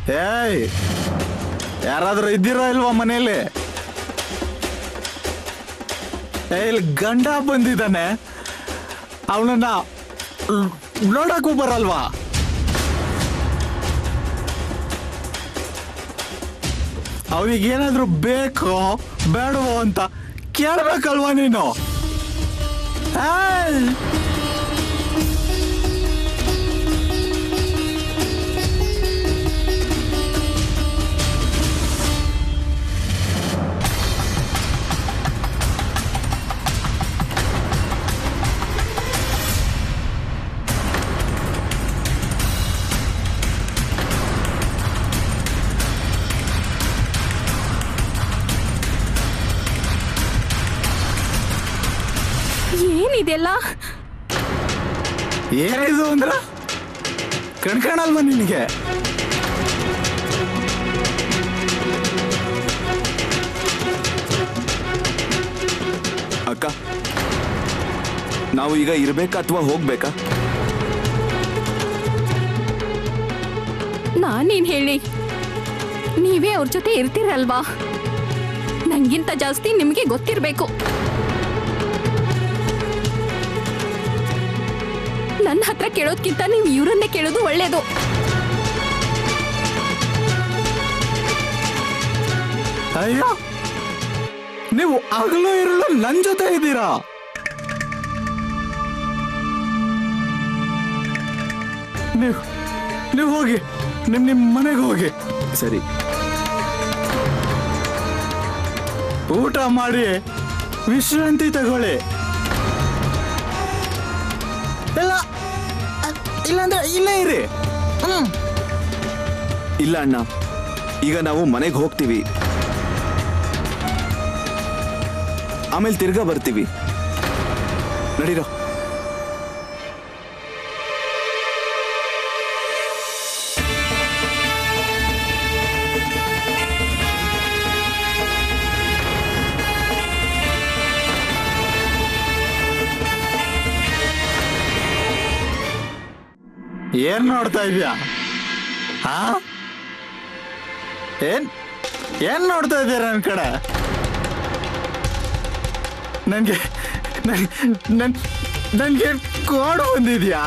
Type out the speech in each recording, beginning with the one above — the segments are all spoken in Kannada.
ಏಯ್ ಯಾರಾದ್ರೂ ಇದ್ದೀರಾ ಇಲ್ವಾ ಮನೆಯಲ್ಲಿ ಏ ಇಲ್ಲಿ ಗಂಡ ಬಂದಿದ್ದಾನೆ ಅವನನ್ನ ನೋಡಕ್ಕೂ ಬರಲ್ವಾ ಅವನಿಗೆ ಏನಾದ್ರೂ ಬೇಕೋ ಬೇಡವೋ ಅಂತ ಕೇಳ್ಬೇಕಲ್ವಾ ನೀನು ಏಯ್! ಏನಿದೆಲ್ಲ ಏನಿದು ಅಂದ್ರ ಕಣ್ಕಾಣಲ್ವಾ ನಿನಗೆ ಅಕ್ಕ ನಾವು ಈಗ ಇರ್ಬೇಕಾ ಅಥವಾ ಹೋಗ್ಬೇಕಾ ನಾನೇನ್ ಹೇಳಿ ನೀವೇ ಅವ್ರ ಜೊತೆ ಇರ್ತೀರಲ್ವಾ ನಂಗಿಂತ ಜಾಸ್ತಿ ನಿಮ್ಗೆ ಗೊತ್ತಿರ್ಬೇಕು ನನ್ನ ಹತ್ರ ಕೇಳೋದ್ಕಿಂತ ನೀವು ಇವ್ರನ್ನೇ ಕೇಳೋದು ಒಳ್ಳೇದು ಅಯ್ಯೋ ನೀವು ಹಗಲು ಇರಲು ನನ್ ಜೊತೆ ಇದ್ದೀರಾ ನೀವು ನೀವು ಹೋಗಿ ನಿಮ್ ನಿಮ್ ಮನೆಗೆ ಹೋಗಿ ಸರಿ ಊಟ ಮಾಡಿ ವಿಶ್ರಾಂತಿ ತಗೊಳ್ಳಿ ಇಲ್ಲ ಇಲ್ಲಾಂದ್ರೆ ಇಲ್ಲೇ ಇರಿ ಹ್ಮ್ ಇಲ್ಲ ಅಣ್ಣ ಈಗ ನಾವು ಮನೆಗೆ ಹೋಗ್ತೀವಿ ಆಮೇಲೆ ತಿರ್ಗಾ ಬರ್ತೀವಿ ನಡೀರೋ ಏನ್ ನೋಡ್ತಾ ಇದೀಯಾ ಹಾ ಏನ್ ಏನ್ ನೋಡ್ತಾ ಇದೀಯ ನನ್ ಕಡೆ ನನ್ಗೆ ನನ್ ನನ್ ನನ್ಗೆ ಕೋಡ್ ಬಂದಿದ್ಯಾ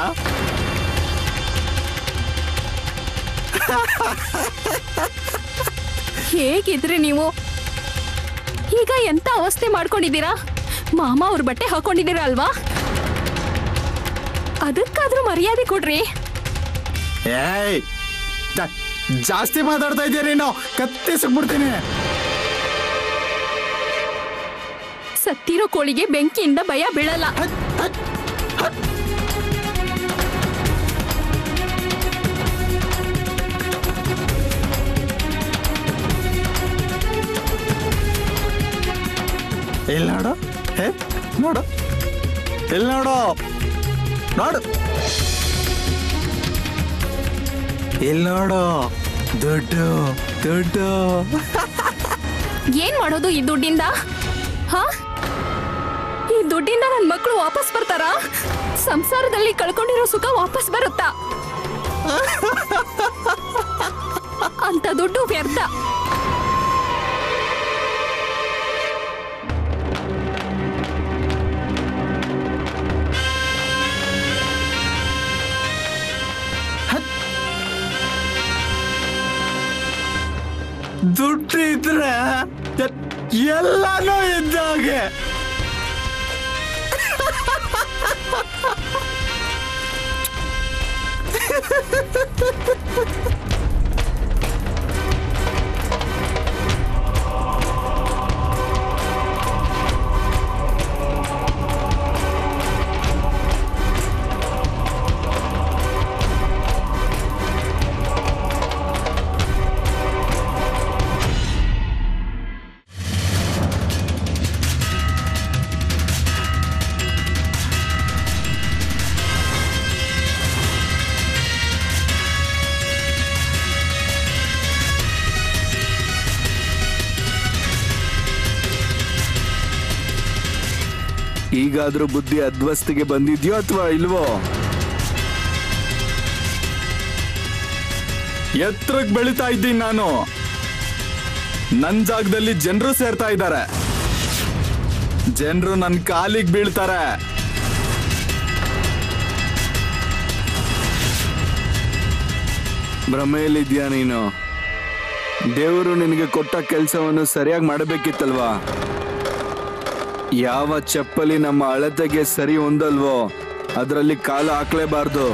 ಹೇಗಿದ್ರಿ ನೀವು ಈಗ ಎಂತ ಅವಸ್ಥೆ ಮಾಡ್ಕೊಂಡಿದ್ದೀರಾ ಮಾಮ ಅವ್ರ ಬಟ್ಟೆ ಹಾಕೊಂಡಿದ್ದೀರಾ ಅಲ್ವಾ ಅದಕ್ಕಾದ್ರೂ ಮರ್ಯಾದೆ ಕೊಡ್ರಿ ಏಯ್ ಜಾ- ಜಾಸ್ತಿ ಮಾತಾಡ್ತಾ ಇದೀಯ ನೀನು ಕತ್ತಿಸ್ಬಿಡ್ತೀನಿ ಸತ್ತಿರೋ ಕೋಳಿಗೆ ಬೆಂಕಿಯಿಂದ ಭಯ ಬೀಳಲ್ಲ ಹತ್, ಹತ್, ಹತ್. ಇಲ್ಲಿ ನೋಡು ಹೇ ನೋಡು ಇಲ್ಲಿ ನೋಡು ನೋಡು ಇಲ್ಲಿ ನೋಡು ದುಡ್ಡು ದುಡ್ಡು ಏನ್ ಮಾಡೋದು ಈ ದುಡ್ಡಿಂದ ಹಾ ಈ ದುಡ್ಡಿಂದ ನನ್ ಮಕ್ಕಳು ವಾಪಸ್ ಬರ್ತಾರಾ ಸಂಸಾರದಲ್ಲಿ ಕಳ್ಕೊಂಡಿರೋ ಸುಖ ವಾಪಸ್ ಬರುತ್ತಾ ಅಂತ ದುಡ್ಡು ವ್ಯರ್ಥ ದುಡ್ಡು ಇದ್ರೆ ಎ- ಎಲ್ಲಾನು ಇದ್ದಾಗೆ ಈಗಾದ್ರೂ ಬುದ್ಧಿ ಅಧ್ವಸ್ತಿಗೆ ಬಂದಿದ್ಯೋ ಅಥವಾ ಇಲ್ವೋ ಎತ್ತರಕ್ಕೆ ಬೆಳಿತಾ ಇದ್ದೀನಿ ನಾನು ನನ್ನ ಜಾಗದಲ್ಲಿ ಜನರು ಸೇರ್ತಾ ಇದ್ದಾರೆ ಜನರು ನನ್ನ ಕಾಲಿಗೆ ಬೀಳ್ತಾರೆ ಭ್ರಮೆಯಲ್ಲಿದ್ಯಾ ನೀನು ದೇವರು ನಿನಗೆ ಕೊಟ್ಟ ಕೆಲಸವನ್ನು ಸರಿಯಾಗಿ ಮಾಡಬೇಕಿತ್ತಲ್ವಾ ಯಾವ ಚಪ್ಪಲಿ ನಮ್ಮ ಅಳತೆಗೆ ಸರಿ ಹೊಂದಲ್ವೋ ಅದರಲ್ಲಿ ಕಾಲು ಹಾಕ್ಲೇಬಾರ್ದು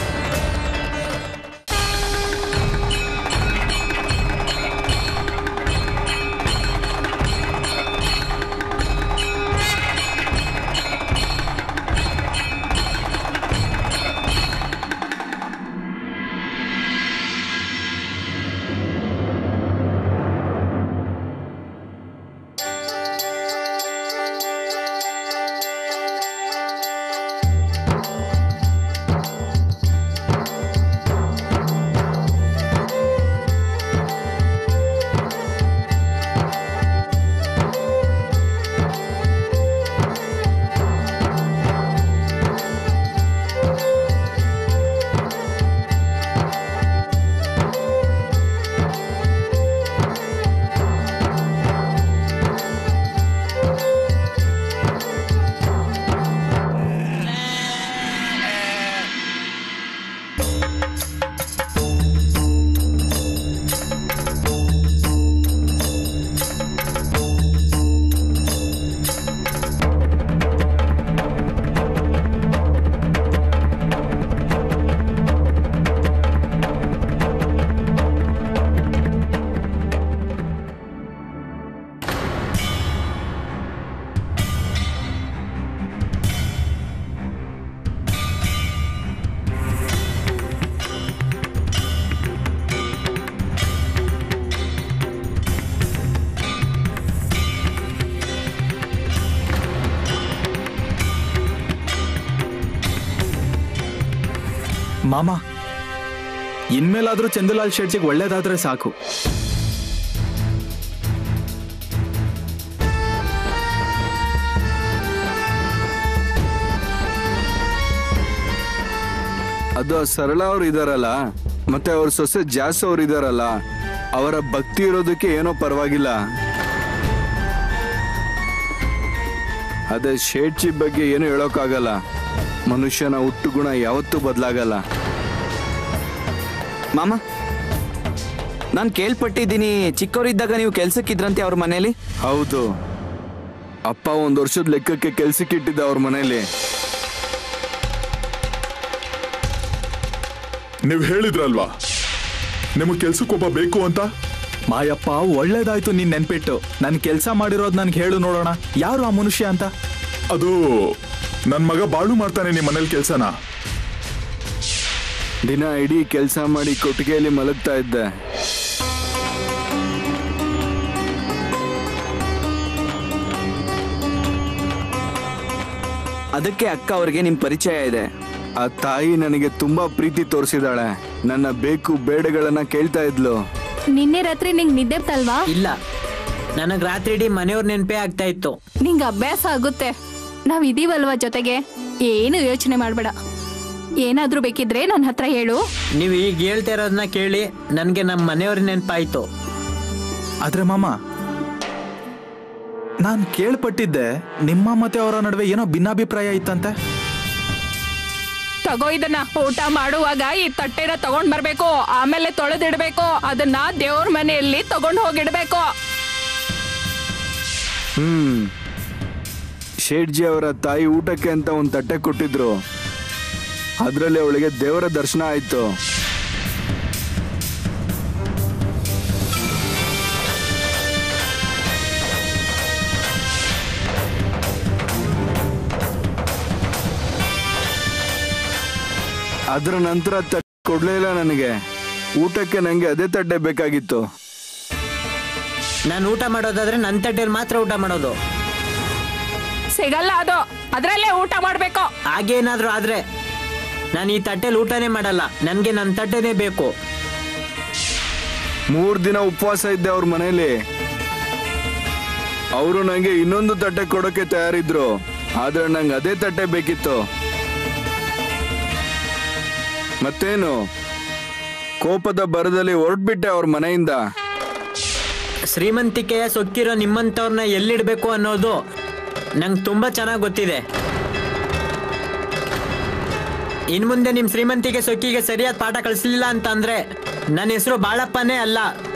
ಮಾಮ ಇನ್ಮೇಲಾದ್ರೂ ಚಂದುಲಾಲ್ ಶೆಟ್ಜಿಗೆ ಒಳ್ಳೇದಾದ್ರೆ ಸಾಕು ಅದು ಆ ಸರಳ ಅವ್ರು ಇದಾರಲ್ಲ ಮತ್ತೆ ಅವ್ರ ಸೊಸೆ ಜಾಸ್ ಅವ್ರು ಇದಾರಲ್ಲ ಅವರ ಭಕ್ತಿ ಇರೋದಕ್ಕೆ ಏನೋ ಪರವಾಗಿಲ್ಲ ಅದೇ ಶೇಟ್ಜಿ ಬಗ್ಗೆ ಏನು ಹೇಳೋಕ್ಕಾಗಲ್ಲ ಮನುಷ್ಯನ ಹುಟ್ಟು ಗುಣ ಯಾವತ್ತೂ ಬದಲಾಗಲ್ಲ ಮಾಮ ನಾನು ಕೇಳ್ಪಟ್ಟಿದ್ದೀನಿ ಚಿಕ್ಕವರಿದ್ದಾಗ ನೀವು ಕೆಲ್ಸಕ್ಕಿದ್ರಂತೆ ಅವ್ರ ಮನೇಲಿ ಹೌದು ಅಪ್ಪ ಒಂದು ವರ್ಷದ ಲೆಕ್ಕಕ್ಕೆ ಕೆಲ್ಸಕ್ಕೆ ಇಟ್ಟಿದ್ದ ಅವ್ರ ಮನೇಲಿ ನೀವು ಹೇಳಿದ್ರಲ್ವಾ ನಿಮಗೆ ಕೆಲ್ಸಕ್ಕೊಬ್ಬ ಬೇಕು ಅಂತ ಮಾಯಪ್ಪ ಒಳ್ಳೇದಾಯ್ತು ನೀನ್ ನೆನ್ಪಿಟ್ಟು ನನ್ ಕೆಲ್ಸ ಮಾಡಿರೋದ್ ನನ್ಗೆ ಹೇಳು ನೋಡೋಣ ಯಾರು ಆ ಮನುಷ್ಯ ಅಂತ ಅದು ನನ್ನ ಮಗ ಬಾಳು ಮಾಡ್ತಾನೆ ನಿಮ್ಮ ಮನೇಲಿ ಕೆಲ್ಸನ ದಿನ ಇಡೀ ಕೆಲಸ ಮಾಡಿ ಕೊಟ್ಟಿಗೆಯಲ್ಲಿ ಮಲಗ್ತಾ ಇದ್ದೆ ಅದಕ್ಕೆ ಅಕ್ಕ ಅವ್ರಿಗೆ ನಿಮ್ ಪರಿಚಯ ಇದೆ ಆ ತಾಯಿ ನನಗೆ ತುಂಬಾ ಪ್ರೀತಿ ತೋರಿಸಿದಾಳೆ ನನ್ನ ಬೇಕು ಬೇಡಗಳನ್ನ ಕೇಳ್ತಾ ಇದ್ಲು ನಿನ್ನೆ ರಾತ್ರಿ ನಿಂಗೆ ನಿದ್ದೆ ಬತ್ತಲ್ವಾ ಇಲ್ಲ ನನಗೆ ರಾತ್ರಿ ಇಡೀ ಮನೆಯವ್ರ ನೆನಪೇ ಆಗ್ತಾ ಇತ್ತು ನಿಂಗೆ ಅಭ್ಯಾಸ ಆಗುತ್ತೆ ನಾವ್ ಇದೀವಲ್ವಾ ಜೊತೆಗೆ ಏನು ಯೋಚನೆ ಮಾಡ್ಬೇಡ ಏನಾದ್ರೂ ಬೇಕಿದ್ರೆ ನನ್ನ ಹತ್ರ ಹೇಳು ನೀವು ಈಗ ಹೇಳ್ತಾ ಇರೋದನ್ನ ಕೇಳಿ ನನಗೆ ನಮ್ಮ ಮನೆಯವ್ರ ನೆನಪಾಯ್ತು ಆದ್ರೆ ಮಾಮ ನಾನ್ ಕೇಳ್ಪಟ್ಟಿದ್ದೆ ನಿಮ್ಮ ಮತ್ತೆ ಅವರ ನಡುವೆ ಏನೋ ಭಿನ್ನಾಭಿಪ್ರಾಯ ಇತ್ತಂತೆ ತಗೋ ಇದನ್ನ ಊಟ ಮಾಡುವಾಗ ಈ ತಟ್ಟೆನ ತಗೊಂಡ್ ಬರ್ಬೇಕು ಆಮೇಲೆ ತೊಳೆದಿಡ್ಬೇಕು ಅದನ್ನ ದೇವ್ರ ಮನೆಯಲ್ಲಿ ತಗೊಂಡ್ ಹೋಗಿಡ್ಬೇಕು ಹ್ಮ್ ಶೇಟ್ಜಿ ಅವರ ತಾಯಿ ಊಟಕ್ಕೆ ಅಂತ ಒಂದು ತಟ್ಟೆ ಕೊಟ್ಟಿದ್ರು ಅದರಲ್ಲಿ ಅವಳಿಗೆ ದೇವರ ದರ್ಶನ ಆಯ್ತು ಅದರ ನಂತರ ತಟ್ಟೆ ಕೊಡ್ಲೇ ಇಲ್ಲ ನನಗೆ ಊಟಕ್ಕೆ ನಂಗೆ ಅದೇ ತಟ್ಟೆ ಬೇಕಾಗಿತ್ತು ನಾನು ಊಟ ಮಾಡೋದಾದ್ರೆ ನನ್ನ ತಟ್ಟೆಯಲ್ಲಿ ಮಾತ್ರ ಊಟ ಮಾಡೋದು ಸಿಗಲ್ಲ ಅದು ಅದ್ರಲ್ಲೇ ಊಟ ಮಾಡ್ಬೇಕು ಹಾಗೇನಾದ್ರೂ ಆದ್ರೆ ನಾನು ಈ ತಟ್ಟೆಲಿ ಊಟನೇ ಮಾಡಲ್ಲ ನನಗೆ ನನ್ನ ತಟ್ಟೆನೇ ಬೇಕು ಮೂರ್ ದಿನ ಉಪವಾಸ ಇದ್ದೆ ಅವ್ರ ಮನೇಲಿ ಅವರು ನಂಗೆ ಇನ್ನೊಂದು ತಟ್ಟೆ ಕೊಡೋಕೆ ತಯಾರಿದ್ರು ಆದ್ರೆ ನಂಗೆ ಅದೇ ತಟ್ಟೆ ಬೇಕಿತ್ತು ಮತ್ತೇನು ಕೋಪದ ಬರದಲ್ಲಿ ಹೊರಟ್ಬಿಟ್ಟೆ ಅವ್ರ ಮನೆಯಿಂದ ಶ್ರೀಮಂತಿಕೆಯ ಸೊಕ್ಕಿರೋ ನಿಮ್ಮಂಥವ್ರನ್ನ ಎಲ್ಲಿಡ್ಬೇಕು ಅನ್ನೋದು ನಂಗೆ ತುಂಬ ಚೆನ್ನಾಗಿ ಗೊತ್ತಿದೆ ಇನ್ ಮುಂದೆ ನಿಮ್ಮ ಶ್ರೀಮಂತಿಗೆ ಸೊಕ್ಕಿಗೆ ಸರಿಯಾದ ಪಾಠ ಕಳಿಸ್ಲಿಲ್ಲ ಅಂತ ಅಂದ್ರೆ ನನ್ನ ಹೆಸರು ಬಾಳಪ್ಪನೇ ಅಲ್ಲ